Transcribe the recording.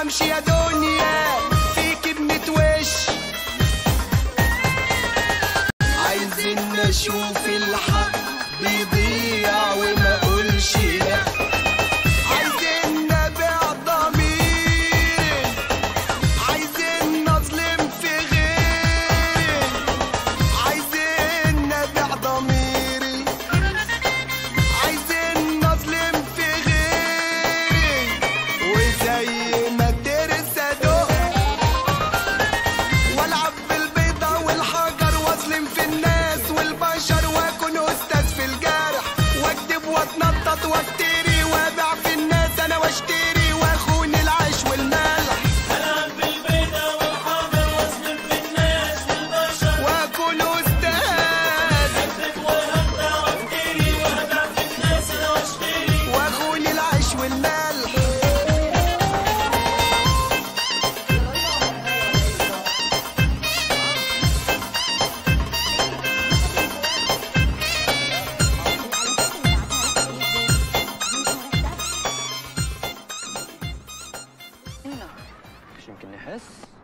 امشي يا دنيا فيك بنتوش عايزين نشوف الحق بيضيع وما اقولش لا عايزين نبيع ضميري عايزين نظلم في غيري عايزين نبيع ضميري عايزين نظلم في غيري وزي ما ترسى دق والعب بالبيضة والحجر واظلم في الناس والبشر واكون استاذ في الجرح واكتب واتنطط وافتري وابيع في الناس انا واشتري واخون العيش والملح ألعب بالبيضة والحجر واظلم في الناس والبشر واكون استاذ أكتب وهبدع وافتري وأبيع في الناس أنا واشتري واخون العيش والملح مش يمكن نحس